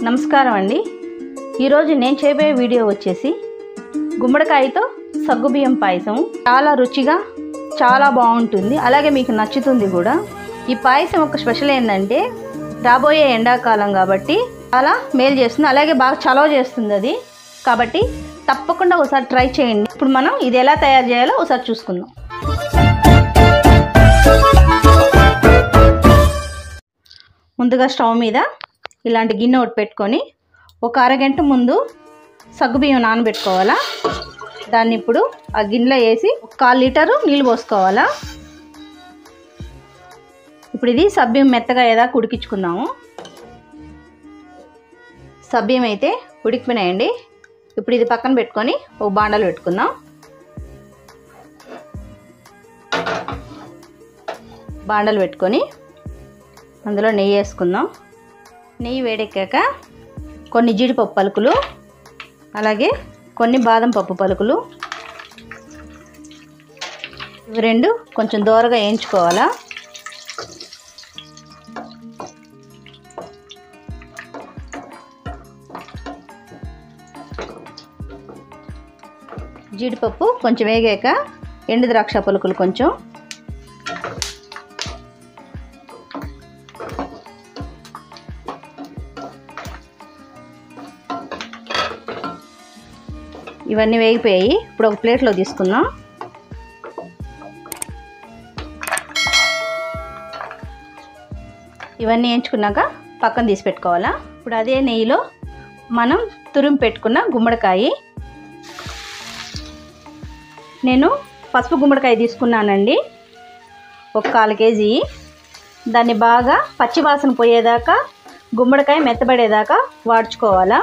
నమస్కారం అండి ఈరోజు నేను చేయబోయే వీడియో వచ్చేసి గుమ్మడికాయతో సగ్గుబియ్యం పాయసం చాలా రుచిగా చాలా బాగుంటుంది అలాగే మీకు నచ్చుతుంది కూడా ఈ పాయసం ఒక స్పెషల్ ఏంటంటే రాబోయే ఎండాకాలం కాబట్టి చాలా మేలు చేస్తుంది అలాగే బాగా చలవ చేస్తుంది అది కాబట్టి తప్పకుండా ఒకసారి ట్రై చేయండి ఇప్పుడు మనం ఇది ఎలా తయారు చేయాలో ఒకసారి చూసుకుందాం ముందుగా స్టవ్ మీద ఇలాంటి గిన్నె ఒకటి పెట్టుకొని ఒక అరగంట ముందు సగ్గుబియ్యం నానబెట్టుకోవాలా దాన్ని ఇప్పుడు ఆ గిన్నెలో వేసి ఒక కాల్ లీటరు నీళ్ళు పోసుకోవాలా ఇప్పుడు ఇది సబ్బియ్యం మెత్తగా ఏదా ఉడికించుకుందాము సబ్బియ్యం అయితే ఉడికిపోయినాయండి ఇప్పుడు ఇది పక్కన పెట్టుకొని ఒక బాండలు పెట్టుకుందాం బాండలు పెట్టుకొని అందులో నెయ్యి వేసుకుందాం నెయ్యి వేడెక్కాక కొన్ని జీడిపప్పు పలుకులు అలాగే కొన్ని బాదం పప్పు పలుకులు ఇవి రెండు కొంచెం దోరగా వేయించుకోవాలా జీడిపప్పు కొంచెం వేగాక ఎండు ద్రాక్ష పలుకులు కొంచెం ఇవన్నీ వేగిపోయాయి ఇప్పుడు ఒక ప్లేట్లో తీసుకుందాం ఇవన్నీ వేయించుకున్నాక పక్కన తీసి పెట్టుకోవాలా ఇప్పుడు అదే నెయ్యిలో మనం తురిమి పెట్టుకున్న గుమ్మడికాయ నేను పసుపు గుమ్మడికాయ తీసుకున్నానండి ఒక కాలు కేజీ దాన్ని బాగా పచ్చివాసన పోయేదాకా గుమ్మడికాయ మెత్తబడేదాకా వాడ్చుకోవాలా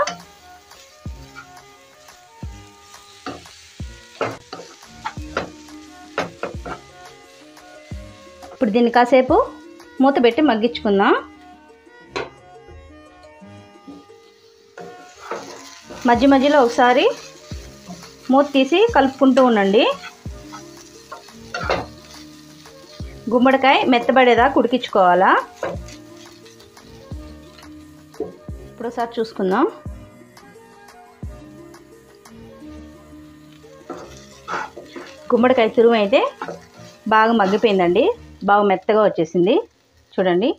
ఇప్పుడు దీన్ని కాసేపు మూత పెట్టి మగ్గించుకుందాం మధ్య మధ్యలో ఒకసారి మూత తీసి కలుపుకుంటూ ఉండండి గుమ్మడికాయ మెత్తబడేదాకా ఉడికించుకోవాలా ఇప్పుడు ఒకసారి చూసుకుందాం గుమ్మడికాయ తురుము అయితే బాగా మగ్గిపోయిందండి బాగా మెత్తగా వచ్చేసింది చూడండి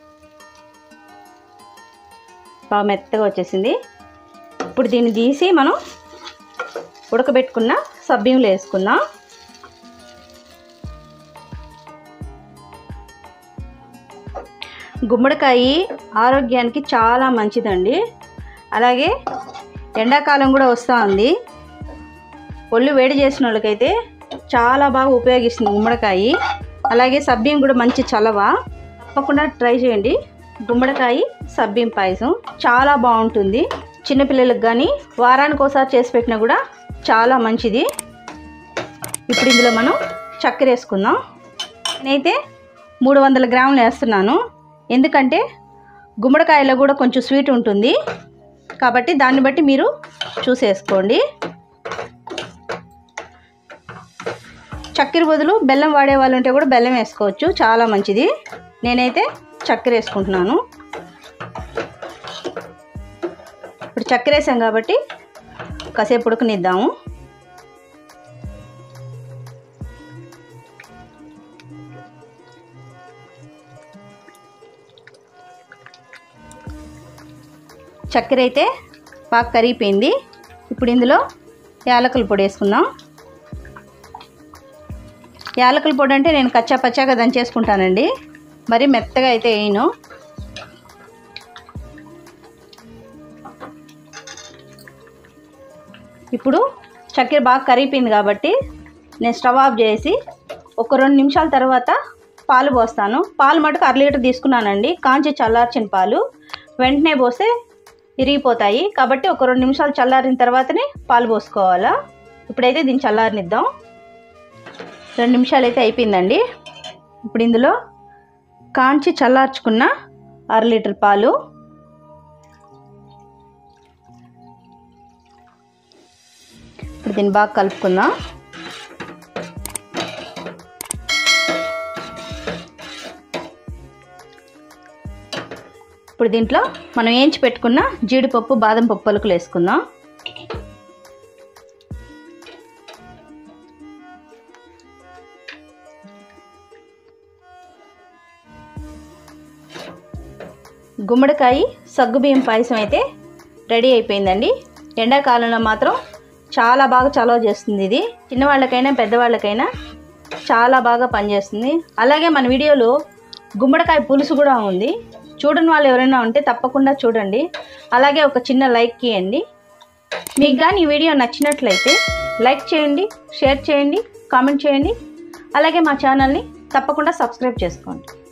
బాగా మెత్తగా వచ్చేసింది ఇప్పుడు దీన్ని తీసి మనం ఉడకబెట్టుకున్న సబ్బియంలో వేసుకుందాం గుమ్మడికాయ ఆరోగ్యానికి చాలా మంచిదండి అలాగే ఎండాకాలం కూడా వస్తూ ఉంది ఒళ్ళు వేడి చేసిన వాళ్ళకైతే చాలా బాగా ఉపయోగిస్తుంది గుమ్మడికాయ అలాగే సబ్బియం కూడా మంచి చలవ తప్పకుండా ట్రై చేయండి గుమ్మడికాయ సబ్బియం పాయసం చాలా బాగుంటుంది చిన్నపిల్లలకు కానీ వారానికి ఒకసారి చేసి పెట్టినా కూడా చాలా మంచిది ఇప్పుడు ఇందులో మనం చక్కెర వేసుకుందాం నేనైతే మూడు వందల గ్రాములు వేస్తున్నాను ఎందుకంటే గుమ్మడికాయలో కూడా కొంచెం స్వీట్ ఉంటుంది కాబట్టి దాన్ని బట్టి మీరు చూసేసుకోండి చక్కెర బదులు బెల్లం వాడే వాళ్ళు ఉంటే కూడా బెల్లం వేసుకోవచ్చు చాలా మంచిది నేనైతే చక్కెర వేసుకుంటున్నాను ఇప్పుడు చక్కెర వేసాం కాబట్టి కాసేపు ఉడకనిద్దాము చక్కెర అయితే బాగా కరిగిపోయింది ఇప్పుడు ఇందులో యాలకుల పొడి వేసుకుందాం యాలకుల పొడి అంటే నేను కచ్చా పచ్చాగా దంచేసుకుంటానండి మరి మెత్తగా అయితే వేయను ఇప్పుడు చక్కెర బాగా కరిగిపోయింది కాబట్టి నేను స్టవ్ ఆఫ్ చేసి ఒక రెండు నిమిషాల తర్వాత పాలు పోస్తాను పాలు మటుకు అర లీటర్ తీసుకున్నానండి కాంచి చల్లార్చిన పాలు వెంటనే పోస్తే ఇరిగిపోతాయి కాబట్టి ఒక రెండు నిమిషాలు చల్లారిన తర్వాతనే పాలు పోసుకోవాలా ఇప్పుడైతే దీన్ని చల్లారనిద్దాం రెండు నిమిషాలు అయితే అయిపోయిందండి ఇప్పుడు ఇందులో కాంచి చల్లార్చుకున్న అర లీటర్ పాలు ఇప్పుడు దీన్ని బాగా కలుపుకుందాం ఇప్పుడు ఇప్పుడు దీంట్లో మనం ఏంచి పెట్టుకున్న జీడిపప్పు బాదం పప్పు పలుకులు వేసుకుందాం గుమ్మడికాయ సగ్గుబియ్యం పాయసం అయితే రెడీ అయిపోయిందండి ఎండాకాలంలో మాత్రం చాలా బాగా చలవ చేస్తుంది ఇది చిన్నవాళ్ళకైనా పెద్దవాళ్ళకైనా చాలా బాగా పనిచేస్తుంది అలాగే మన వీడియోలో గుమ్మడికాయ పులుసు కూడా ఉంది చూడని వాళ్ళు ఎవరైనా ఉంటే తప్పకుండా చూడండి అలాగే ఒక చిన్న లైక్ ఇవ్వండి మీకు కానీ ఈ వీడియో నచ్చినట్లయితే లైక్ చేయండి షేర్ చేయండి కామెంట్ చేయండి అలాగే మా ఛానల్ని తప్పకుండా సబ్స్క్రైబ్ చేసుకోండి